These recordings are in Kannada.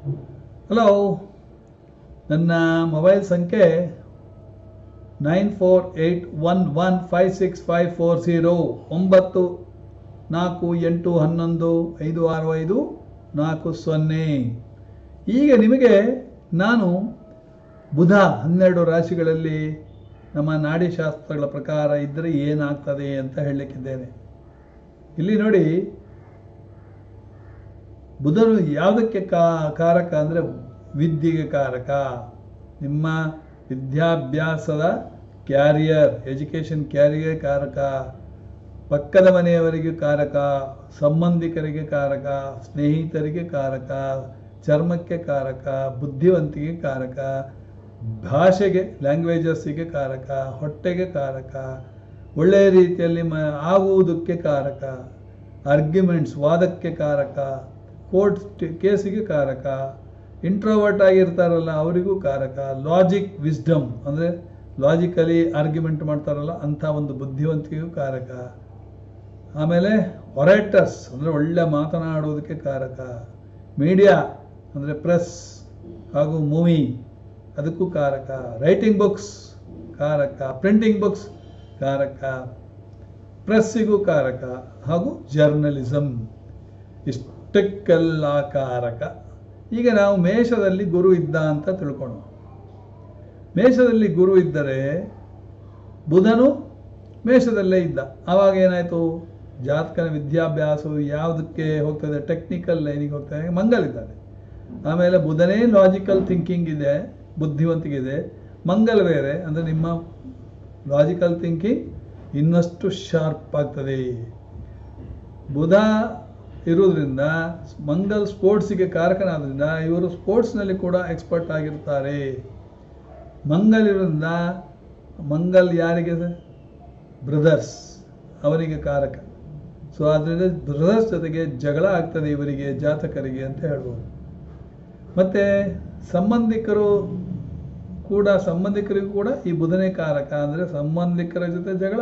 ಹಲೋ ನನ್ನ ಮೊಬೈಲ್ ಸಂಖ್ಯೆ nine four eight one one five six five four zero ಒಂಬತ್ತು ನಾಲ್ಕು ಎಂಟು ಹನ್ನೊಂದು ಐದು ಆರು ಐದು ನಾಲ್ಕು ಸೊನ್ನೆ ಈಗ ನಿಮಗೆ ನಾನು ಬುಧ ಹನ್ನೆರಡು ರಾಶಿಗಳಲ್ಲಿ ನಮ್ಮ ನಾಡಿಶಾಸ್ತ್ರಗಳ ಪ್ರಕಾರ ಇದ್ದರೆ ಏನಾಗ್ತದೆ ಅಂತ ಹೇಳಲಿಕ್ಕಿದ್ದೇನೆ ಇಲ್ಲಿ ನೋಡಿ ಬುಧನು ಯಾವುದಕ್ಕೆ ಕಾ ಕಾರಕ ಅಂದರೆ ವಿದ್ಯೆಗೆ ಕಾರಕ ನಿಮ್ಮ ವಿದ್ಯಾಭ್ಯಾಸದ ಕ್ಯಾರಿಯರ್ ಎಜುಕೇಷನ್ ಕ್ಯಾರಿಯರ್ ಕಾರಕ ಪಕ್ಕದ ಮನೆಯವರಿಗೆ ಕಾರಕ ಸಂಬಂಧಿಕರಿಗೆ ಕಾರಕ ಸ್ನೇಹಿತರಿಗೆ ಕಾರಕ ಚರ್ಮಕ್ಕೆ ಕಾರಕ ಬುದ್ಧಿವಂತಿಗೆ ಕಾರಕ ಭಾಷೆಗೆ ಲ್ಯಾಂಗ್ವೇಜಸ್ಸಿಗೆ ಕಾರಕ ಹೊಟ್ಟೆಗೆ ಕಾರಕ ಒಳ್ಳೆಯ ರೀತಿಯಲ್ಲಿ ಮ ಆಗುವುದಕ್ಕೆ ಕಾರಕ ಆರ್ಗ್ಯುಮೆಂಟ್ಸ್ ವಾದಕ್ಕೆ ಕಾರಕ ಕೋರ್ಟ್ ಕೇಸಿಗೆ ಕಾರಕ ಇಂಟ್ರೋವರ್ಟ್ ಆಗಿರ್ತಾರಲ್ಲ ಅವರಿಗೂ ಕಾರಕ ಲಾಜಿಕ್ ವಿಸ್ಡಮ್ ಅಂದರೆ ಲಾಜಿಕಲಿ ಆರ್ಗ್ಯುಮೆಂಟ್ ಮಾಡ್ತಾರಲ್ಲ ಅಂಥ ಒಂದು ಬುದ್ಧಿವಂತಿಕೆಗೂ ಕಾರಕ ಆಮೇಲೆ ಒರೇಟರ್ಸ್ ಅಂದರೆ ಒಳ್ಳೆ ಮಾತನಾಡುವುದಕ್ಕೆ ಕಾರಕ ಮೀಡಿಯಾ ಅಂದರೆ ಪ್ರೆಸ್ ಹಾಗೂ ಮೂವಿ ಅದಕ್ಕೂ ಕಾರಕ ರೈಟಿಂಗ್ ಬುಕ್ಸ್ ಕಾರಕ ಪ್ರಿಂಟಿಂಗ್ ಬುಕ್ಸ್ ಕಾರಕ ಪ್ರೆಸ್ಸಿಗೂ ಕಾರಕ ಹಾಗೂ ಜರ್ನಲಿಸಮ್ ಇಷ್ಟಕ್ಕೆಲ್ಲ ಕಾರಕ ಈಗ ನಾವು ಮೇಷದಲ್ಲಿ ಗುರು ಇದ್ದ ಅಂತ ತಿಳ್ಕೊಳ್ಳೋಣ ಮೇಷದಲ್ಲಿ ಗುರು ಇದ್ದರೆ ಬುಧನು ಮೇಷದಲ್ಲೇ ಇದ್ದ ಆವಾಗ ಏನಾಯಿತು ಜಾತಕನ ವಿದ್ಯಾಭ್ಯಾಸವು ಯಾವುದಕ್ಕೆ ಹೋಗ್ತದೆ ಟೆಕ್ನಿಕಲ್ ಲೈನಿಗೆ ಹೋಗ್ತಾನೆ ಮಂಗಲಿದ್ದಾನೆ ಆಮೇಲೆ ಬುಧನೇ ಲಾಜಿಕಲ್ ಥಿಂಕಿಂಗ್ ಇದೆ ಬುದ್ಧಿವಂತಿಕೆ ಇದೆ ಮಂಗಲ್ ಬೇರೆ ಅಂದರೆ ನಿಮ್ಮ ಲಾಜಿಕಲ್ ಥಿಂಕಿಂಗ್ ಇನ್ನಷ್ಟು ಶಾರ್ಪ್ ಆಗ್ತದೆ ಬುಧ ಇರುವುದರಿಂದ ಮಂಗಲ್ ಸ್ಪೋರ್ಟ್ಸಿಗೆ ಕಾರಕನಾದ್ರಿಂದ ಇವರು ಸ್ಪೋರ್ಟ್ಸ್ನಲ್ಲಿ ಕೂಡ ಎಕ್ಸ್ಪರ್ಟ್ ಆಗಿರ್ತಾರೆ ಮಂಗಲ್ ಇರೋದ್ರಿಂದ ಮಂಗಲ್ ಯಾರಿಗೆ ಬ್ರದರ್ಸ್ ಅವರಿಗೆ ಕಾರಕ ಸೊ ಆದ್ದರಿಂದ ಬ್ರದರ್ಸ್ ಜೊತೆಗೆ ಜಗಳ ಆಗ್ತದೆ ಇವರಿಗೆ ಜಾತಕರಿಗೆ ಅಂತ ಹೇಳ್ಬೋದು ಮತ್ತು ಸಂಬಂಧಿಕರು ಕೂಡ ಸಂಬಂಧಿಕರಿಗೂ ಕೂಡ ಈ ಬುಧನೇ ಕಾರಕ ಅಂದರೆ ಸಂಬಂಧಿಕರ ಜೊತೆ ಜಗಳ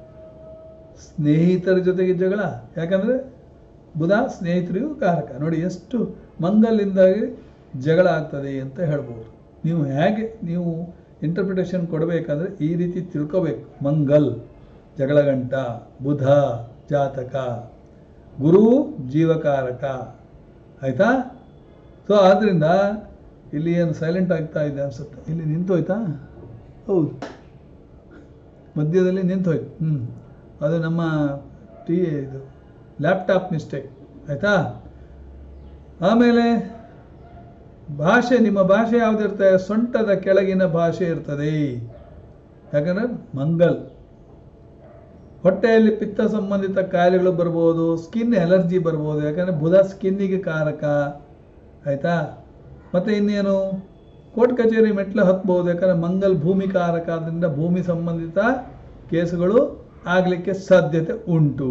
ಸ್ನೇಹಿತರ ಜೊತೆಗೆ ಜಗಳ ಯಾಕಂದರೆ ಬುಧ ಸ್ನೇಹಿತರಿಗೂ ಕಾರಕ ನೋಡಿ ಎಷ್ಟು ಮಂಗಲಿಂದಾಗಿ ಜಗಳ ಆಗ್ತದೆ ಅಂತ ಹೇಳ್ಬೋದು ನೀವು ಹೇಗೆ ನೀವು ಇಂಟರ್ಪ್ರಿಟೇಷನ್ ಕೊಡಬೇಕಾದ್ರೆ ಈ ರೀತಿ ತಿಳ್ಕೋಬೇಕು ಮಂಗಲ್ ಜಗಳಗಂಟ ಬುಧ ಜಾತಕ ಗುರು ಜೀವಕಾರಕ ಆಯಿತಾ ಸೊ ಆದ್ದರಿಂದ ಇಲ್ಲಿ ಏನು ಸೈಲೆಂಟ್ ಆಗ್ತಾ ಇದೆ ಅನ್ಸುತ್ತೆ ಇಲ್ಲಿ ನಿಂತೋಯ್ತಾ ಹೌದು ಮಧ್ಯದಲ್ಲಿ ನಿಂತೋಯ್ತು ಹ್ಞೂ ಅದು ನಮ್ಮ ಟಿ ಇದು ಲ್ಯಾಪ್ಟಾಪ್ ಮಿಸ್ಟೇಕ್ ಆಯಿತಾ ಆಮೇಲೆ ಭಾಷೆ ನಿಮ್ಮ ಭಾಷೆ ಯಾವುದಿರ್ತದೆ ಸೊಂಟದ ಕೆಳಗಿನ ಭಾಷೆ ಇರ್ತದೆ ಯಾಕಂದರೆ ಮಂಗಲ್ ಹೊಟ್ಟೆಯಲ್ಲಿ ಪಿತ್ತ ಸಂಬಂಧಿತ ಕಾಯಿಲೆಗಳು ಬರ್ಬೋದು ಸ್ಕಿನ್ ಎಲರ್ಜಿ ಬರ್ಬೋದು ಯಾಕಂದರೆ ಬುಧ ಸ್ಕಿನ್ನಿಗೆ ಕಾರಕ ಆಯಿತಾ ಮತ್ತು ಇನ್ನೇನು ಕೋರ್ಟ್ ಕಚೇರಿ ಮೆಟ್ಲು ಹತ್ಬೋದು ಯಾಕಂದರೆ ಮಂಗಲ್ ಭೂಮಿ ಕಾರಕ ಆದ್ದರಿಂದ ಭೂಮಿ ಸಂಬಂಧಿತ ಕೇಸುಗಳು ಆಗಲಿಕ್ಕೆ ಸಾಧ್ಯತೆ ಉಂಟು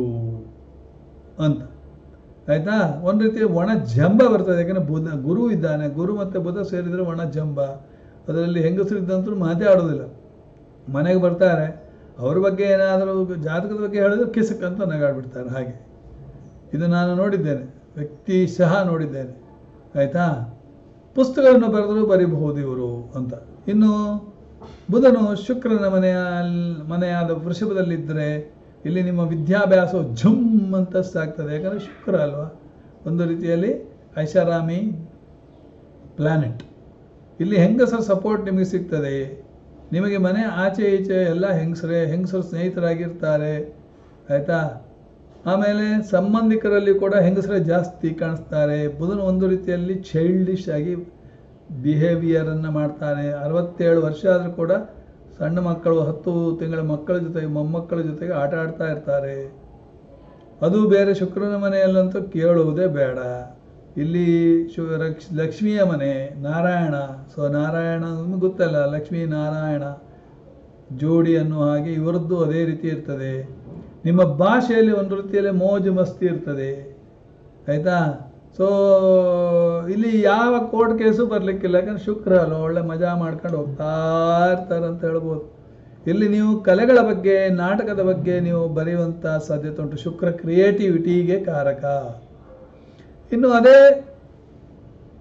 ಅಂತ ಆಯಿತಾ ಒಂದು ರೀತಿ ಒಣ ಜಂಬ ಬರ್ತದೆ ಯಾಕಂದರೆ ಬುಧ ಗುರು ಇದ್ದಾನೆ ಗುರು ಮತ್ತು ಬುಧ ಸೇರಿದರೆ ಒಣ ಜಂಬ ಅದರಲ್ಲಿ ಹೆಂಗಸರಿದ್ದಂತೂ ಮಾತೇ ಆಡೋದಿಲ್ಲ ಮನೆಗೆ ಬರ್ತಾರೆ ಅವ್ರ ಬಗ್ಗೆ ಏನಾದರೂ ಜಾತಕದ ಬಗ್ಗೆ ಹೇಳಿದ್ರೆ ಕಿಸಕ್ ಅಂತ ನಗಾಡ್ಬಿಡ್ತಾರೆ ಹಾಗೆ ಇದು ನಾನು ನೋಡಿದ್ದೇನೆ ವ್ಯಕ್ತಿ ಸಹ ನೋಡಿದ್ದೇನೆ ಆಯಿತಾ ಪುಸ್ತಕವನ್ನು ಬರೆದರೂ ಬರೀಬಹುದು ಇವರು ಅಂತ ಇನ್ನು ಬುಧನು ಶುಕ್ರನ ಮನೆಯ ಮನೆಯಾದ ವೃಷಭದಲ್ಲಿದ್ದರೆ ಇಲ್ಲಿ ನಿಮ್ಮ ವಿದ್ಯಾಭ್ಯಾಸವು ಝುಮ್ ಅಂತ ಸಾಗ್ತದೆ ಯಾಕಂದರೆ ಶುಕ್ರ ಅಲ್ವಾ ಒಂದು ರೀತಿಯಲ್ಲಿ ಐಷಾರಾಮಿ ಪ್ಲ್ಯಾನೆಟ್ ಇಲ್ಲಿ ಹೆಂಗಸರ ಸಪೋರ್ಟ್ ನಿಮಗೆ ಸಿಗ್ತದೆ ನಿಮಗೆ ಮನೆ ಆಚೆ ಈಚೆ ಎಲ್ಲ ಹೆಂಗಸರೇ ಹೆಂಗಸರು ಸ್ನೇಹಿತರಾಗಿರ್ತಾರೆ ಆಯಿತಾ ಆಮೇಲೆ ಸಂಬಂಧಿಕರಲ್ಲಿ ಕೂಡ ಹೆಂಗಸರೇ ಜಾಸ್ತಿ ಕಾಣಿಸ್ತಾರೆ ಬುಧನ ಒಂದು ರೀತಿಯಲ್ಲಿ ಚೈಲ್ಡಿಶ್ ಆಗಿ ಬಿಹೇವಿಯರನ್ನು ಮಾಡ್ತಾನೆ ಅರವತ್ತೇಳು ವರ್ಷ ಆದರೂ ಕೂಡ ಸಣ್ಣ ಮಕ್ಕಳು ಹತ್ತು ತಿಂಗಳ ಮಕ್ಕಳ ಜೊತೆಗೆ ಮೊಮ್ಮಕ್ಕಳ ಜೊತೆಗೆ ಆಟ ಆಡ್ತಾ ಇರ್ತಾರೆ ಅದು ಬೇರೆ ಶುಕ್ರನ ಮನೆಯಲ್ಲಂತೂ ಕೇಳುವುದೇ ಬೇಡ ಇಲ್ಲಿ ಶು ರಕ್ಷ ಲಕ್ಷ್ಮಿಯ ಮನೆ ನಾರಾಯಣ ಸೊ ನಾರಾಯಣ ನಿಮಗೆ ಗೊತ್ತಲ್ಲ ಲಕ್ಷ್ಮೀ ನಾರಾಯಣ ಜೋಡಿ ಅನ್ನೋ ಹಾಗೆ ಇವರದ್ದು ಅದೇ ರೀತಿ ಇರ್ತದೆ ನಿಮ್ಮ ಭಾಷೆಯಲ್ಲಿ ಒಂದು ರೀತಿಯಲ್ಲಿ ಮೋಜು ಮಸ್ತಿ ಇರ್ತದೆ ಆಯಿತಾ ಸೊ ಇಲ್ಲಿ ಯಾವ ಕೋರ್ಟ್ ಕೇಸು ಬರಲಿಕ್ಕಿಲ್ಲ ಯಾಕಂದ್ರೆ ಶುಕ್ರ ಅಲ್ಲ ಒಳ್ಳೆ ಮಜಾ ಮಾಡ್ಕೊಂಡು ಹೋಗ್ತಾ ಇರ್ತಾರೆ ಅಂತ ಹೇಳ್ಬೋದು ಇಲ್ಲಿ ನೀವು ಕಲೆಗಳ ಬಗ್ಗೆ ನಾಟಕದ ಬಗ್ಗೆ ನೀವು ಬರೆಯುವಂಥ ಸಾಧ್ಯತೆ ಉಂಟು ಶುಕ್ರ ಕ್ರಿಯೇಟಿವಿಟಿಗೆ ಕಾರಕ ಇನ್ನು ಅದೇ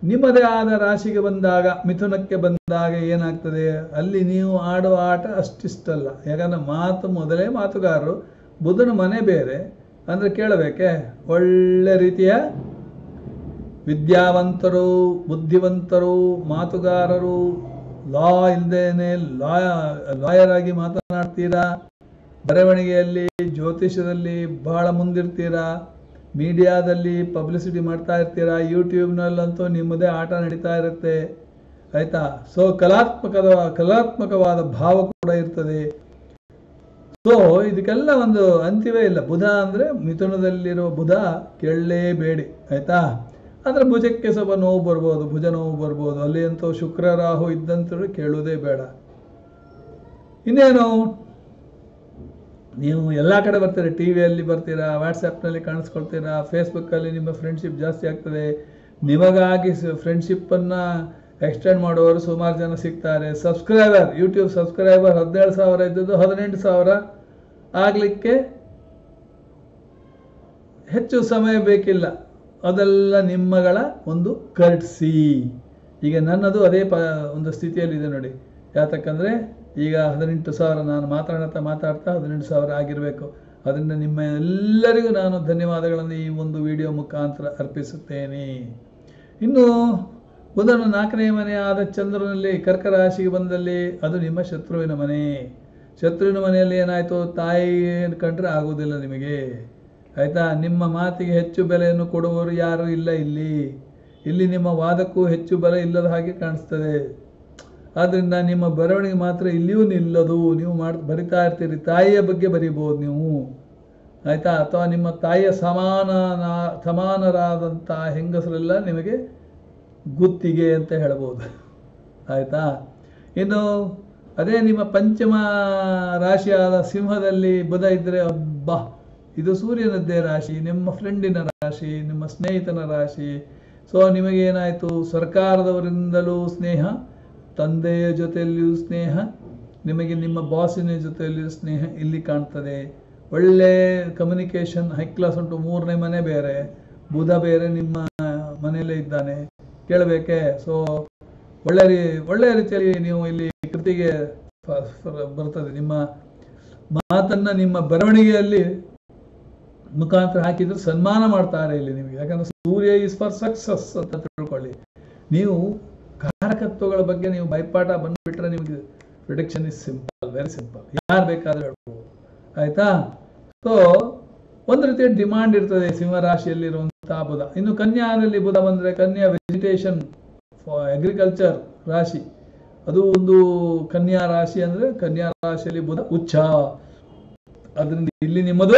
ನಿಮ್ಮದೇ ಆದ ರಾಶಿಗೆ ಬಂದಾಗ ಮಿಥುನಕ್ಕೆ ಬಂದಾಗ ಏನಾಗ್ತದೆ ಅಲ್ಲಿ ನೀವು ಆಡುವ ಆಟ ಅಷ್ಟಿಷ್ಟಲ್ಲ ಯಾಕಂದ್ರೆ ಮಾತು ಮೊದಲೇ ಮಾತುಗಾರರು ಬುಧನ ಮನೆ ಬೇರೆ ಅಂದರೆ ಕೇಳಬೇಕೆ ಒಳ್ಳೆ ರೀತಿಯ ವಿದ್ಯಾವಂತರು ಬುದ್ಧಿವಂತರು ಮಾತುಗಾರರು ಲಾ ಇಲ್ದೇನೆ ಲಾಯ ಲಾಯರ್ ಆಗಿ ಮಾತನಾಡ್ತೀರಾ ಬರವಣಿಗೆಯಲ್ಲಿ ಜ್ಯೋತಿಷದಲ್ಲಿ ಬಹಳ ಮುಂದಿರ್ತೀರಾ ಮೀಡಿಯಾದಲ್ಲಿ ಪಬ್ಲಿಸಿಟಿ ಮಾಡ್ತಾ ಇರ್ತೀರಾ ಯೂಟ್ಯೂಬ್ನಲ್ಲಂತೂ ನಿಮ್ಮದೇ ಆಟ ನಡೀತಾ ಇರುತ್ತೆ ಆಯ್ತಾ ಸೊ ಕಲಾತ್ಮಕದ ಕಲಾತ್ಮಕವಾದ ಭಾವ ಕೂಡ ಇರ್ತದೆ ಸೊ ಇದಕ್ಕೆಲ್ಲ ಒಂದು ಅಂತ್ಯವೇ ಇಲ್ಲ ಬುಧ ಅಂದರೆ ಮಿಥುನದಲ್ಲಿರೋ ಬುಧ ಕೇಳಲೇಬೇಡಿ ಆಯ್ತಾ ಆದರೆ ಭುಜಕ್ಕೆ ಸ್ವಲ್ಪ ನೋವು ಬರ್ಬೋದು ಭುಜ ನೋವು ಬರ್ಬೋದು ಅಲ್ಲಿ ಅಂತೂ ಶುಕ್ರ ರಾಹು ಇದ್ದಂತೂ ಕೇಳುವುದೇ ಬೇಡ ಇನ್ನೇನು ನೀವು ಎಲ್ಲ ಕಡೆ ಬರ್ತೀರಾ ಟಿ ವಿಯಲ್ಲಿ ಬರ್ತೀರಾ ವಾಟ್ಸಪ್ನಲ್ಲಿ ಕಾಣಿಸ್ಕೊಳ್ತೀರಾ ಫೇಸ್ಬುಕ್ಕಲ್ಲಿ ನಿಮ್ಮ ಫ್ರೆಂಡ್ಶಿಪ್ ಜಾಸ್ತಿ ಆಗ್ತದೆ ನಿಮಗಾಗಿ ಫ್ರೆಂಡ್ಶಿಪ್ಪನ್ನು ಎಕ್ಸ್ಟೆಂಡ್ ಮಾಡುವವರು ಸುಮಾರು ಜನ ಸಿಗ್ತಾರೆ ಸಬ್ಸ್ಕ್ರೈಬರ್ ಯೂಟ್ಯೂಬ್ ಸಬ್ಸ್ಕ್ರೈಬರ್ ಹದಿನೇಳು ಸಾವಿರ ಇದ್ದದ್ದು ಹದಿನೆಂಟು ಸಾವಿರ ಆಗಲಿಕ್ಕೆ ಹೆಚ್ಚು ಸಮಯ ಬೇಕಿಲ್ಲ ಅದೆಲ್ಲ ನಿಮ್ಮಗಳ ಒಂದು ಕರ್ಟ್ಸಿ ಈಗ ನನ್ನದು ಅದೇ ಪ ಒಂದು ಸ್ಥಿತಿಯಲ್ಲಿದೆ ನೋಡಿ ಯಾತಕ್ಕಂದರೆ ಈಗ ಹದಿನೆಂಟು ಸಾವಿರ ನಾನು ಮಾತಾಡ್ತಾ ಮಾತಾಡ್ತಾ ಹದಿನೆಂಟು ಸಾವಿರ ಆಗಿರಬೇಕು ಅದರಿಂದ ನಿಮ್ಮ ಎಲ್ಲರಿಗೂ ನಾನು ಧನ್ಯವಾದಗಳನ್ನು ಈ ಒಂದು ವಿಡಿಯೋ ಮುಖಾಂತರ ಅರ್ಪಿಸುತ್ತೇನೆ ಇನ್ನು ಬುಧನು ನಾಲ್ಕನೇ ಮನೆ ಆದ ಚಂದ್ರನಲ್ಲಿ ಕರ್ಕ ರಾಶಿಗೆ ಬಂದಲ್ಲಿ ಅದು ನಿಮ್ಮ ಶತ್ರುವಿನ ಮನೆ ಶತ್ರುವಿನ ಮನೆಯಲ್ಲಿ ಏನಾಯಿತು ತಾಯಿ ಕಂಡ್ರೆ ಆಗುವುದಿಲ್ಲ ನಿಮಗೆ ಆಯಿತಾ ನಿಮ್ಮ ಮಾತಿಗೆ ಹೆಚ್ಚು ಬೆಲೆಯನ್ನು ಕೊಡುವವರು ಯಾರೂ ಇಲ್ಲ ಇಲ್ಲಿ ಇಲ್ಲಿ ನಿಮ್ಮ ವಾದಕ್ಕೂ ಹೆಚ್ಚು ಬೆಲೆ ಇಲ್ಲದ ಹಾಗೆ ಕಾಣಿಸ್ತದೆ ಆದ್ದರಿಂದ ನಿಮ್ಮ ಬರವಣಿಗೆ ಮಾತ್ರ ಇಲ್ಲಿಯೂ ನಿಲ್ಲದು ನೀವು ಮಾಡಿ ಬರಿತಾ ಇರ್ತೀರಿ ತಾಯಿಯ ಬಗ್ಗೆ ಬರಿಬೋದು ನೀವು ಆಯಿತಾ ಅಥವಾ ನಿಮ್ಮ ತಾಯಿಯ ಸಮಾನ ಸಮಾನರಾದಂಥ ಹೆಂಗಸರೆಲ್ಲ ನಿಮಗೆ ಗುತ್ತಿಗೆ ಅಂತ ಹೇಳ್ಬೋದು ಆಯಿತಾ ಇನ್ನು ಅದೇ ನಿಮ್ಮ ಪಂಚಮ ರಾಶಿಯಾದ ಸಿಂಹದಲ್ಲಿ ಬುಧ ಇದ್ದರೆ ಅಬ್ಬಾ ಇದು ಸೂರ್ಯನದ್ದೇ ರಾಶಿ ನಿಮ್ಮ ಫ್ರೆಂಡಿನ ರಾಶಿ ನಿಮ್ಮ ಸ್ನೇಹಿತನ ರಾಶಿ ಸೊ ನಿಮಗೇನಾಯಿತು ಸರ್ಕಾರದವರಿಂದಲೂ ಸ್ನೇಹ ತಂದೆಯ ಜೊತೆಯಲ್ಲಿಯೂ ಸ್ನೇಹ ನಿಮಗೆ ನಿಮ್ಮ ಬಾಸಿನ ಜೊತೆಯಲ್ಲಿಯೂ ಸ್ನೇಹ ಇಲ್ಲಿ ಕಾಣ್ತದೆ ಒಳ್ಳೆ ಕಮ್ಯುನಿಕೇಷನ್ ಹೈ ಕ್ಲಾಸ್ ಉಂಟು ಮೂರನೇ ಮನೆ ಬೇರೆ ಬುಧ ಬೇರೆ ನಿಮ್ಮ ಮನೆಯಲ್ಲೇ ಇದ್ದಾನೆ ಕೇಳಬೇಕೆ ಸೊ ಒಳ್ಳೆ ರೀ ಒಳ್ಳೆಯ ರೀತಿಯಲ್ಲಿ ನೀವು ಇಲ್ಲಿ ಕೃತಿಗೆ ಫ- ಫ- ಬರ್ತದೆ ನಿಮ್ಮ ಮಾತನ್ನ ನಿಮ್ಮ ಬರವಣಿಗೆಯಲ್ಲಿ ಮುಖಾಂತರ ಹಾಕಿದ್ರೆ ಸನ್ಮಾನ ಮಾಡ್ತಾರೆ ಇಲ್ಲಿ ನಿಮಗೆ ಯಾಕಂದ್ರೆ ಸೂರ್ಯ ಇಸ್ ಫಾರ್ ಸಕ್ಸಸ್ ಅಂತ ತಿಳ್ಕೊಳ್ಳಿ ನೀವು ಕಾರಕತ್ವಗಳ ಬಗ್ಗೆ ನೀವು ಬೈಪಾಠ ಬಂದ್ಬಿಟ್ರೆ ನಿಮಗೆ prediction is simple very simple ಯಾರು ಬೇಕಾದ್ರೆ ಹೇಳ್ಬೋದು ಆಯ್ತಾ ಸೊ ಒಂದು ರೀತಿಯ ಡಿಮಾಂಡ್ ಇರ್ತದೆ ಸಿಂಹರಾಶಿಯಲ್ಲಿರುವಂತಹ ಬುಧ ಇನ್ನು ಕನ್ಯಾದಲ್ಲಿ ಬುಧ ಬಂದ್ರೆ ಕನ್ಯಾ ವೆಜಿಟೇಷನ್ ಅಗ್ರಿಕಲ್ಚರ್ ರಾಶಿ ಅದು ಒಂದು ಕನ್ಯಾ ರಾಶಿ ಅಂದ್ರೆ ಕನ್ಯಾ ರಾಶಿಯಲ್ಲಿ ಬುಧ ಉಚ್ಚ ಅದರಿಂದ ಇಲ್ಲಿ ನಿಮ್ಮದು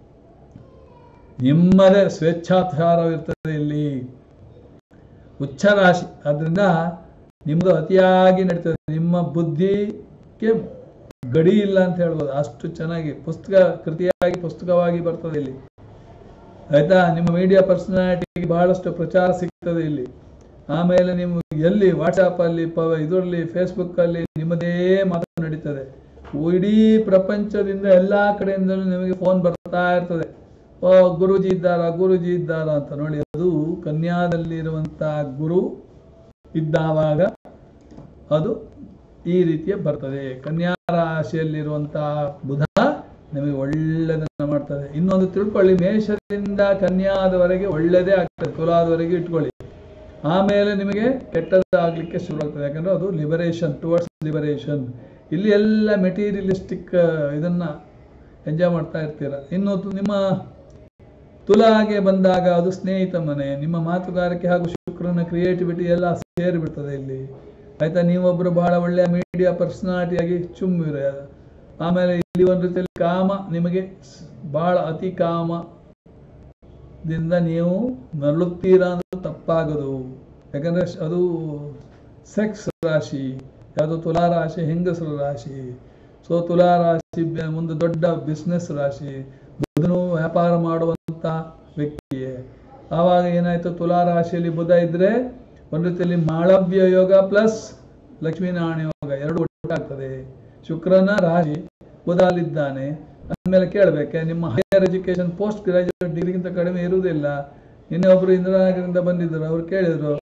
ನಿಮ್ಮದೇ ಸ್ವೇಚ್ಛಾಚಾರವಿರ್ತದೆ ಇಲ್ಲಿ ಉಚ್ಚ ರಾಶಿ ಅದರಿಂದ ನಿಮ್ಮದು ಅತಿಯಾಗಿ ನಡೀತದೆ ನಿಮ್ಮ ಬುದ್ಧಿಗೆ ಗಡಿ ಇಲ್ಲ ಅಂತ ಹೇಳ್ಬೋದು ಅಷ್ಟು ಚೆನ್ನಾಗಿ ಪುಸ್ತಕ ಕೃತಿಯಾಗಿ ಪುಸ್ತಕವಾಗಿ ಬರ್ತದೆ ಇಲ್ಲಿ ಆಯ್ತಾ ನಿಮ್ಮ ಮೀಡಿಯಾ ಪರ್ಸನಾಲಿಟಿಗೆ ಬಹಳಷ್ಟು ಪ್ರಚಾರ ಸಿಗ್ತದೆ ಇಲ್ಲಿ ಆಮೇಲೆ ನೀವು ಎಲ್ಲಿ ವಾಟ್ಸಪ್ ಅಲ್ಲಿ ಪ ಇದರಲ್ಲಿ ಫೇಸ್ಬುಕ್ ಅಲ್ಲಿ ನಿಮ್ಮದೇ ಮಾತು ನಡೀತದೆ ಇಡೀ ಪ್ರಪಂಚದಿಂದ ಎಲ್ಲಾ ಕಡೆಯಿಂದಲೂ ನಿಮಗೆ ಫೋನ್ ಬರ್ತಾ ಇರ್ತದೆ ಓ ಗುರುಜಿ ಇದ್ದಾರಾ ಗುರುಜಿ ಇದ್ದಾರಾ ಅಂತ ನೋಡಿ ಅದು ಕನ್ಯಾದಲ್ಲಿರುವಂತಹ ಗುರು ಇದ್ದಾವಾಗ ಅದು ಈ ರೀತಿಯ ಬರ್ತದೆ ಕನ್ಯಾ ರಾಶಿಯಲ್ಲಿರುವಂತಹ ಬುಧ ನಿಮಗೆ ಒಳ್ಳೆದನ್ನ ಮಾಡ್ತದೆ ಇನ್ನೊಂದು ತಿಳ್ಕೊಳ್ಳಿ ಮೇಷದಿಂದ ಕನ್ಯಾದವರೆಗೆ ಒಳ್ಳೆಯದೇ ಆಗ್ತದೆ ತುಲಾದವರೆಗೆ ಇಟ್ಕೊಳ್ಳಿ ಆಮೇಲೆ ನಿಮಗೆ ಕೆಟ್ಟದಾಗ್ಲಿಕ್ಕೆ ಶುರು ಆಗ್ತದೆ ಯಾಕಂದ್ರೆ ಅದು ಲಿಬರೇಷನ್ ಟುವರ್ಡ್ಸ್ ಲಿಬರೇಷನ್ ಇಲ್ಲಿ ಎಲ್ಲ ಮೆಟೀರಿಯಲಿಸ್ಟಿಕ್ ಇದನ್ನ ಎಂಜಾಯ್ ಮಾಡ್ತಾ ಇರ್ತೀರ ಇನ್ನು ತು- ನಿಮ್ಮ ತುಲಾಗೆ ಬಂದಾಗ ಅದು ಸ್ನೇಹಿತ ಮನೆ ನಿಮ್ಮ ಮಾತುಗಾರಿಕೆ ಹಾಗೂ ಶುಕ್ರನ ಕ್ರಿಯೇಟಿವಿಟಿ ಎಲ್ಲ ಸೇರಿಬಿಡ್ತದೆ ಇಲ್ಲಿ ಆಯ್ತಾ ನೀವೊಬ್ರು ಬಹಳ ಒಳ್ಳೆಯ ಮೀಡಿಯಾ ಪರ್ಸನಾಲಿಟಿಯಾಗಿ ಚುಮ್ಮಿರ ಆಮೇಲೆ ಇಲ್ಲಿ ಒಂದು ರೀತಿಯಲ್ಲಿ ಕಾಮ ನಿಮಗೆ ಸ್- ಬಹಳ ಅತಿ ಕಾಮ ದಿಂದ ನೀವು ನರಳುತ್ತೀರಾ ಅಂದ್ರೆ ತಪ್ಪಾಗದು ಯಾಕಂದ್ರೆ ಶ- ಅದು ಸೆಕ್ಸ್ ರಾಶಿ ಯಾವುದು ತುಲಾ ರಾಶಿ ಹೆಂಗಸರ ರಾಶಿ ಸೊ ತುಲಾ ರಾಶಿ ಬೆ- ಒಂದು ದೊಡ್ಡ ಬಿಸ್ನೆಸ್ ರಾಶಿ ಬುಧನು ವ್ಯಾಪಾರ ಮಾಡುವಂತ ವ್ಯಕ್ತಿಯೇ ಆವಾಗ ಏನಾಯ್ತು ತುಲಾ ರಾಶಿಯಲ್ಲಿ ಬುಧ ಇದ್ರೆ ಒಂದು ರೀತಿಯಲ್ಲಿ ಮಾಳವ್ಯ ಯೋಗ ಪ್ಲಸ್ ಲಕ್ಷ್ಮೀನಾರಾಯಣ ಯೋಗ ಎರಡು ಒಟ್ಟಾಗ್ತದೆ ಶುಕ್ರನ ರಾಶಿ ಬುಧ ಅಲ್ಲಿದ್ದಾನೆ ಆಮೇಲೆ ಕೇಳಬೇಕೆ ನಿಮ್ಮ ಹೈಯರ್ ಎಜುಕೇಶನ್ ಪೋಸ್ಟ್ ಗ್ರಾಜುಯೇಟ್ ಡಿಗ್ರಿಗಿಂತ ಕಡಿಮೆ ಇರುವುದಿಲ್ಲ ನಿನ್ನೆ ಒಬ್ರು ಇಂದಿರಾನಗರದಿಂದ ಬಂದಿದ್ದರು ಅವ್ರು ಕೇಳಿದ್ರು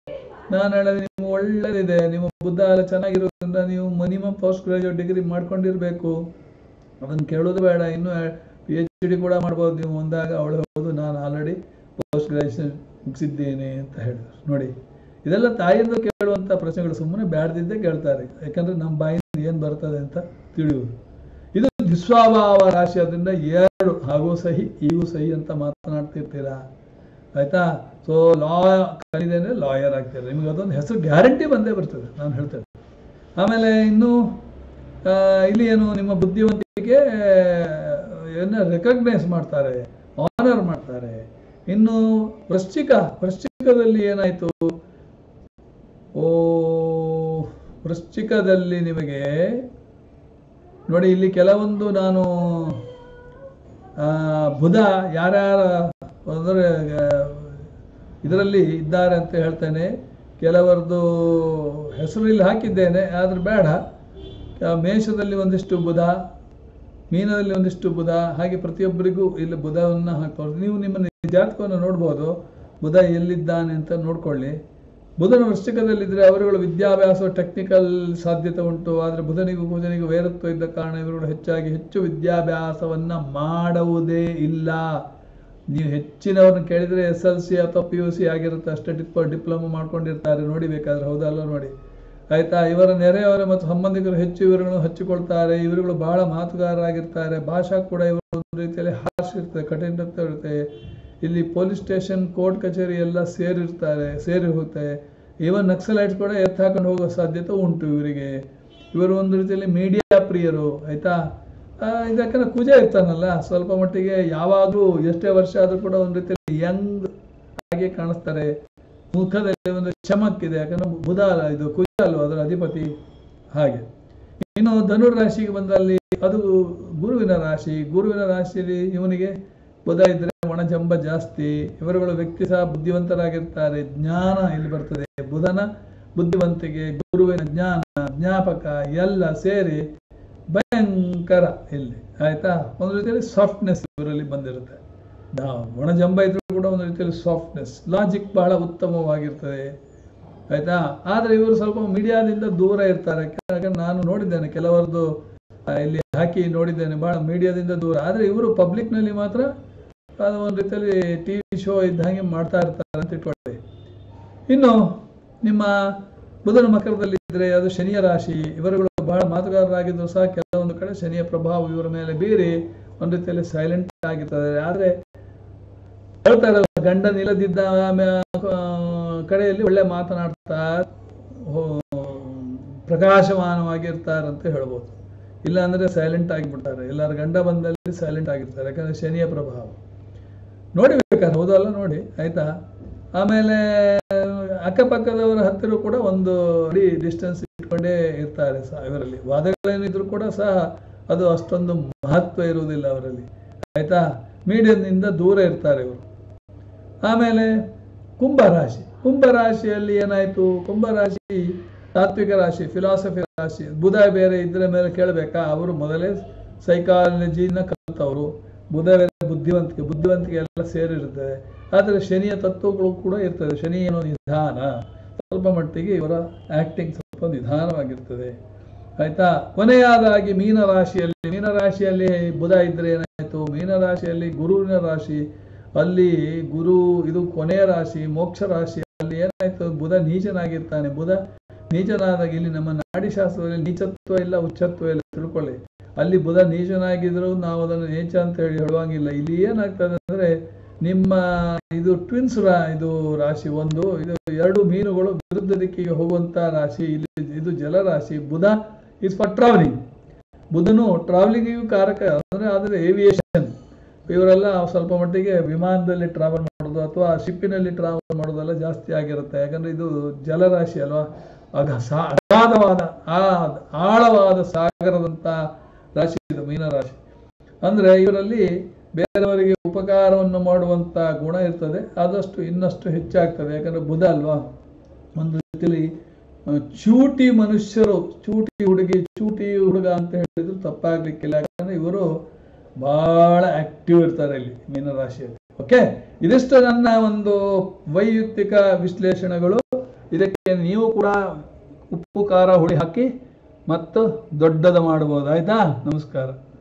ನಾನು ಹೇಳಿದೆ ನಿಮ್ಗೆ ಒಳ್ಳೇದಿದೆ ನಿಮ್ಮ ಬುದ್ಧ ಎಲ್ಲ ಚೆನ್ನಾಗಿರೋದ್ರಿಂದ ನೀವು ಮಿನಿಮಮ್ ಪೋಸ್ಟ್ ಗ್ರಾಜುಯೇಟ್ ಡಿಗ್ರಿ ಮಾಡ್ಕೊಂಡಿರ್ಬೇಕು ಅದನ್ನು ಕೇಳೋದು ಬೇಡ ಇನ್ನು ಪಿ ಎಚ್ ಡಿ ಕೂಡ ಮಾಡ್ಬೋದು ನೀವು ಒಂದಾಗ ಅವಳು ಹೌದು ನಾನು ಆಲ್ರೆಡಿ ಪೋಸ್ಟ್ ಗ್ರಾಜುಯೇಷನ್ ಮುಗಿಸಿದ್ದೇನೆ ಅಂತ ಹೇಳಿದ್ರು ನೋಡಿ ಇದೆಲ್ಲ ತಾಯಿಯಿಂದ ಕೇಳುವಂಥ ಪ್ರಶ್ನೆಗಳು ಸುಮ್ಮನೆ ಬ್ಯಾಡ್ದಿದ್ದೇ ಕೇಳ್ತಾರೆ ಯಾಕಂದ್ರೆ ನಮ್ಮ ಬಾಯಿಂದ ಏನು ಬರ್ತದೆ ಅಂತ ತಿಳಿಯುವುದು ಇದು ದುಸ್ವಭಾವ ರಾಶಿ ಅದರಿಂದ ಎರಡು ಹಾಗೂ ಸಹಿ ಈಗೂ ಸಹಿ ಅಂತ ಮಾತನಾಡ್ತಿರ್ತೀರಾ ಆಯ್ತಾ ಸೊ ಲಾ ಕಲಿದೆ ಅಂದರೆ ಲಾಯರ್ ಆಗ್ತೀರಾ ನಿಮಗೆ ಅದೊಂದು ಹೆಸರು ಗ್ಯಾರಂಟಿ ಬಂದೇ ಬರ್ತದೆ ನಾನು ಹೇಳ್ತೇನೆ ಆಮೇಲೆ ಇನ್ನು ಆ, ಇಲ್ಲಿ ಏನು ನಿಮ್ಮ ಬುದ್ಧಿವಂತಿಕೆ ಏನ ರೆಕಗ್ನೈಸ್ ಮಾಡ್ತಾರೆ ಆನರ್ ಮಾಡ್ತಾರೆ ಇನ್ನು ವೃಶ್ಚಿಕ ವೃಶ್ಚಿಕದಲ್ಲಿ ಏನಾಯ್ತು ಓ ವೃಶ್ಚಿಕದಲ್ಲಿ ನಿಮಗೆ ನೋಡಿ ಇಲ್ಲಿ ಕೆಲವೊಂದು ನಾನು ಆ, ಬುಧ ಯಾರ್ಯಾರ ಅಂದರೆ ಇದರಲ್ಲಿ ಇದ್ದಾರೆ ಅಂತ ಹೇಳ್ತೇನೆ ಕೆಲವರದು ಹೆಸರು ಇಲ್ಲಿ ಹಾಕಿದ್ದೇನೆ ಆದ್ರೆ ಬೇಡ ಆ, ಮೇಷದಲ್ಲಿ ಒಂದಿಷ್ಟು ಬುಧ ಮೀನದಲ್ಲಿ ಒಂದಿಷ್ಟು ಬುಧ ಹಾಗೆ ಪ್ರತಿಯೊಬ್ಬರಿಗೂ ಇಲ್ಲಿ ಬುಧವನ್ನು ಹಾಕ್ಬೋದು ನೀವು ನಿಮ್ಮ ಜಾತಕವನ್ನು ನೋಡ್ಬೋದು ಬುಧ ಎಲ್ಲಿದ್ದಾನೆ ಅಂತ ನೋಡ್ಕೊಳ್ಳಿ ಬುಧನ ವೃಶ್ಚಿಕದಲ್ಲಿದ್ದರೆ ಅವರುಗಳು ವಿದ್ಯಾಭ್ಯಾಸ ಟೆಕ್ನಿಕಲ್ ಸಾಧ್ಯತೆ ಉಂಟು ಆದರೆ ಬುಧನಿಗೂ ಬುಧನಿಗೂ ವೈರತ್ವ ಇದ್ದ ಕಾರಣ ಇವರುಗಳು ಹೆಚ್ಚಾಗಿ ಹೆಚ್ಚು ವಿದ್ಯಾಭ್ಯಾಸವನ್ನ ಮಾಡುವುದೇ ಇಲ್ಲ ನೀವು ಹೆಚ್ಚಿನವ್ರನ್ನ ಕೇಳಿದರೆ ಎಸ್ ಎಲ್ ಸಿ ಅಥವಾ ಪಿ ಯು ಸಿ ಆಗಿರುತ್ತೆ ಅಷ್ಟೇ ಡಿಪ್ ಡಿಪ್ಲೊಮಾ ಮಾಡ್ಕೊಂಡಿರ್ತಾರೆ ನೋಡಿ ಬೇಕಾದ್ರೆ ಹೌದಲ್ಲ ನೋಡಿ ಆಯ್ತಾ ಇವರ ನೆರೆಯವರ ಮತ್ತು ಸಂಬಂಧಿಕರು ಹೆಚ್ಚು ಇವರುಗಳನ್ನು ಹಚ್ಚಿಕೊಳ್ತಾರೆ ಇವರುಗಳು ಬಹಳ ಮಾತುಗಾರರಾಗಿರ್ತಾರೆ ಭಾಷಾ ಕೂಡ ಇವರು ಒಂದು ರೀತಿಯಲ್ಲಿ ಹಾರ್ಶ್ ಇರ್ತದೆ ಕಠಿಣತೆ ಇರುತ್ತೆ ಇಲ್ಲಿ ಪೊಲೀಸ್ ಸ್ಟೇಷನ್ ಕೋರ್ಟ್ ಕಚೇರಿ ಎಲ್ಲ ಸೇರಿರ್ತಾರೆ ಸೇರಿ ಹೋಗುತ್ತೆ ಈವನ್ ನಕ್ಸಲೈಟ್ಸ್ ಕೂಡ ಎತ್ತು ಹಾಕೊಂಡು ಹೋಗೋ ಸಾಧ್ಯತೆ ಉಂಟು ಇವರಿಗೆ ಇವರು ಒಂದು ರೀತಿಯಲ್ಲಿ ಮೀಡಿಯಾ ಪ್ರಿಯರು ಆಯ್ತಾ ಆ, ಇದಕ್ಕಂದ್ರೆ ಕುಜ ಇರ್ತಾನಲ್ಲ ಸ್ವಲ್ಪ ಮಟ್ಟಿಗೆ ಯಾವಾಗಲೂ ಎಷ್ಟೇ ವರ್ಷ ಆದರೂ ಕೂಡ ಒಂದು ರೀತಿಯಲ್ಲಿ ಯಂಗ್ ಹಾಗೆ ಕಾಣಿಸ್ತಾರೆ ಮುಖದಲ್ಲಿ ಒಂದು ಚಮಕ್ಕಿದೆ ಯಾಕಂದ್ರೆ ಬುಧ ಅಲ್ಲ ಇದು ಕುಜ ಅಲ್ವಾ ಅದರ ಅಧಿಪತಿ ಹಾಗೆ ಇನ್ನು ಧನುರ್ ರಾಶಿಗೆ ಬಂದಲ್ಲಿ ಅದು ಗುರುವಿನ ರಾಶಿ ಗುರುವಿನ ರಾಶಿಯಲ್ಲಿ ಇವನಿಗೆ ಬುಧ ಇದ್ರೆ ಒಣಜಂಬ ಜಾಸ್ತಿ ಇವರುಗಳು ವ್ಯಕ್ತಿ ಸಹ ಬುದ್ಧಿವಂತರಾಗಿರ್ತಾರೆ ಜ್ಞಾನ ಇಲ್ಲಿ ಬರ್ತದೆ ಬುಧನ ಬುದ್ಧಿವಂತಿಕೆ ಗುರುವಿನ ಜ್ಞಾನ ಜ್ಞಾಪಕ ಎಲ್ಲ ಸೇರಿ ಭಯಂಕರ ಇಲ್ಲಿ ಆಯ್ತಾ ಒಂದು ರೀತಿಯಲ್ಲಿ ಸಾಫ್ಟ್ನೆಸ್ ಇವರಲ್ಲಿ ಬಂದಿರುತ್ತೆ ನಾವು ಒಣಜಂಬ ಇದ್ರೂ ಕೂಡ ಒಂದು ರೀತಿಯಲ್ಲಿ ಸಾಫ್ಟ್ನೆಸ್ ಲಾಜಿಕ್ ಬಹಳ ಉತ್ತಮವಾಗಿರ್ತದೆ ಆಯ್ತಾ ಆದರೆ ಇವರು ಸ್ವಲ್ಪ ಮೀಡಿಯಾದಿಂದ ದೂರ ಇರ್ತಾರೆ ಯಾಕಂದ್ರೆ ನಾನು ನೋಡಿದ್ದೇನೆ ಕೆಲವರದ್ದು ಆ, ಇಲ್ಲಿ ಹಾಕಿ ನೋಡಿದ್ದೇನೆ ಬಹಳ ಮೀಡಿಯಾದಿಂದ ದೂರ ಆದರೆ ಇವರು ಪಬ್ಲಿಕ್ನಲ್ಲಿ ಮಾತ್ರ ಅದು ಒಂದು ರೀತಿಯಲ್ಲಿ ಟಿ ವಿ ಶೋ ಇದ್ದ ಹಾಗೆ ಮಾಡ್ತಾ ಇರ್ತಾರೆ ಅಂತ ಇಟ್ಕೊಳ್ಳಿ ಇನ್ನು ನಿಮ್ಮ ಬುಧನ ಮಕರದಲ್ಲಿ ಇದ್ರೆ ಅದು ಶನಿಯ ರಾಶಿ ಇವರುಗಳು ಬಹಳ ಮಾತುಗಾರರಾಗಿದ್ರು ಸಹ ಕೆಲವೊಂದು ಕಡೆ ಶನಿಯ ಪ್ರಭಾವ ಇವರ ಮೇಲೆ ಬೀರಿ ಒಂದು ರೀತಿಯಲ್ಲಿ ಸೈಲೆಂಟ್ ಆಗಿರ್ತದೆ ಆದ್ರೆ ಹೇಳ್ತಾರೆ ಗಂಡ ನಿಲ್ಲದಿದ್ದ ಆಮೇ- ಆ, ಕಡೆಯಲ್ಲಿ ಒಳ್ಳೆ ಮಾತನಾಡ್ತಾ ಹೋ- ಪ್ರಕಾಶಮಾನವಾಗಿರ್ತಾರೆ ಅಂತ ಹೇಳ್ಬೋದು ಇಲ್ಲ ಅಂದ್ರೆ ಸೈಲೆಂಟ್ ಆಗಿಬಿಡ್ತಾರೆ ಎಲ್ಲರ ಗಂಡ ಬಂದಲ್ಲಿ ಸೈಲೆಂಟ್ ಆಗಿರ್ತಾರೆ ಯಾಕಂದ್ರೆ ಶನಿಯ ಪ್ರಭಾವ ನೋಡಿ ಬೇಕಾದ್ರೆ ಹೌದಲ್ಲ ನೋಡಿ ಆಯ್ತಾ ಆಮೇಲೆ ಅಕ್ಕಪಕ್ಕದವರ ಹತ್ತಿರ ಕೂಡ ಒಂದು ಅಡಿ ಡಿಸ್ಟೆನ್ಸ್ ಇಟ್ಕೊಂಡೇ ಇರ್ತಾರೆ ಸಹ ಇವರಲ್ಲಿ ವಾದಗಳೇನಿದ್ರು ಕೂಡ ಸಹ ಅದು ಅಷ್ಟೊಂದು ಮಹತ್ವ ಇರುವುದಿಲ್ಲ ಅವರಲ್ಲಿ ಆಯ್ತಾ ಮೀಡಿಯಂನಿಂದ ದೂರ ಇರ್ತಾರೆ ಇವರು ಆಮೇಲೆ ಕುಂಭರಾಶಿ ಕುಂಭರಾಶಿಯಲ್ಲಿ ಏನಾಯ್ತು ಕುಂಭರಾಶಿ ತಾತ್ವಿಕ ರಾಶಿ ಫಿಲಾಸಫಿ ರಾಶಿ ಬುಧ ಬೇರೆ ಇದ್ರ ಮೇಲೆ ಕೇಳಬೇಕಾ ಅವರು ಮೊದಲೇ ಸೈಕಾಲಜಿನ ಕಲಿತವರು ಬುಧ ಬೇರೆ ಬುದ್ಧಿವಂತಿಕೆ ಬುದ್ಧಿವಂತಿಕೆ ಎಲ್ಲ ಸೇರಿರ್ತದೆ ಆದರೆ ಶನಿಯ ತತ್ವಗಳು ಕೂಡ ಇರ್ತದೆ ಶನಿ ಏನೋ ನಿಧಾನ ಸ್ವಲ್ಪ ಮಟ್ಟಿಗೆ ಇವರ ಆಕ್ಟಿಂಗ್ ಸ್ವಲ್ಪ ನಿಧಾನವಾಗಿರ್ತದೆ ಆಯ್ತಾ ಕೊನೆಯಾದಾಗಿ ಮೀನರಾಶಿಯಲ್ಲಿ ಮೀನರಾಶಿಯಲ್ಲಿ ಬುಧ ಇದ್ರೆ ಏನಾಯ್ತು ಮೀನರಾಶಿಯಲ್ಲಿ ಗುರುವಿನ ರಾಶಿ ಅಲ್ಲಿ ಗುರು ಇದು ಕೊನೆಯ ರಾಶಿ ಮೋಕ್ಷ ರಾಶಿ ಅಲ್ಲಿ ಏನಾಯ್ತು ಬುಧ ನೀಚನಾಗಿರ್ತಾನೆ ಬುಧ ನೀಚನಾದಾಗ ಇಲ್ಲಿ ನಮ್ಮ ನಾಡಿಶಾಸ್ತ್ರದಲ್ಲಿ ನೀಚತ್ವ ಇಲ್ಲ ಉಚ್ಚತ್ವ ಇಲ್ಲ ತಿಳ್ಕೊಳ್ಳಿ ಅಲ್ಲಿ ಬುಧ ನೀಚನಾಗಿದ್ರು ನಾವು ಅದನ್ನು ನೀಚ ಅಂತ ಹೇಳಿ ಹೇಳುವಂಗಿಲ್ಲ ಇಲ್ಲಿ ಏನಾಗ್ತದೆ ಅಂದ್ರೆ ನಿಮ್ಮ ಇದು ಟ್ವಿನ್ಸ್ ರಾ ಇದು ರಾಶಿ ಒಂದು ಇದು ಎರಡು ಮೀನುಗಳು ವಿರುದ್ಧ ದಿಕ್ಕಿಗೆ ಹೋಗುವಂತ ರಾಶಿ ಇಲ್ಲಿ ಇದು ಜಲರಾಶಿ ಬುಧ ಇಸ್ ಫಾರ್ ಟ್ರಾವೆಲಿಂಗ್ ಬುಧನು ಟ್ರಾವೆಲಿಂಗಿಗೂ ಕಾರಕ ಅಂದ್ರೆ ಆದ್ರೆ ಏವಿಯೇಷನ್ ಇವರೆಲ್ಲ ಸ್ವಲ್ಪ ಮಟ್ಟಿಗೆ ವಿಮಾನದಲ್ಲಿ ಟ್ರಾವೆಲ್ ಮಾಡೋದು ಅಥವಾ ಶಿಪ್ಪಿನಲ್ಲಿ ಟ್ರಾವೆಲ್ ಮಾಡೋದೆಲ್ಲ ಜಾಸ್ತಿ ಆಗಿರುತ್ತೆ ಯಾಕಂದ್ರೆ ಇದು ಜಲರಾಶಿ ಅಲ್ವಾ ಆಗ ಸಾ- ಅಗಾಧವಾದ ಆ ಆಳವಾದ ಸಾಗರದಂತ ರಾಶಿ ಇದು ಮೀನರಾಶಿ ಅಂದ್ರೆ ಇವರಲ್ಲಿ ಬೇರೆಯವರಿಗೆ ಉಪಕಾರವನ್ನು ಮಾಡುವಂತ ಗುಣ ಇರ್ತದೆ ಆದಷ್ಟು ಇನ್ನಷ್ಟು ಹೆಚ್ಚಾಗ್ತದೆ ಯಾಕಂದ್ರೆ ಬುಧ ಅಲ್ವಾ ಒಂದು ರೀತಿಯಲ್ಲಿ ಆ, ಚೂಟಿ ಮನುಷ್ಯರು ಚೂಟಿ ಹುಡುಗಿ ಚೂಟಿ ಹುಡುಗ ಅಂತ ಹೇಳಿದ್ರು ತಪ್ಪಾಗ್ಲಿಕ್ಕಿಲ್ಲ ಯಾಕಂದ್ರೆ ಇವರು ಬಹಳ ಆಕ್ಟಿವ್ ಇರ್ತಾರೆ ಇಲ್ಲಿ ಮೀನರಾಶಿಯಲ್ಲಿ ಓಕೆ ಇದಿಷ್ಟು ನನ್ನ ಒಂದು ವೈಯಕ್ತಿಕ ವಿಶ್ಲೇಷಣೆಗಳು ಇದಕ್ಕೆ ನೀವು ಕೂಡ ಉಪ್ಪು ಖಾರ ಹುಳಿ ಹಾಕಿ ಮತ್ತು ದೊಡ್ಡದು ಮಾಡ್ಬೋದು ಆಯ್ತಾ ನಮಸ್ಕಾರ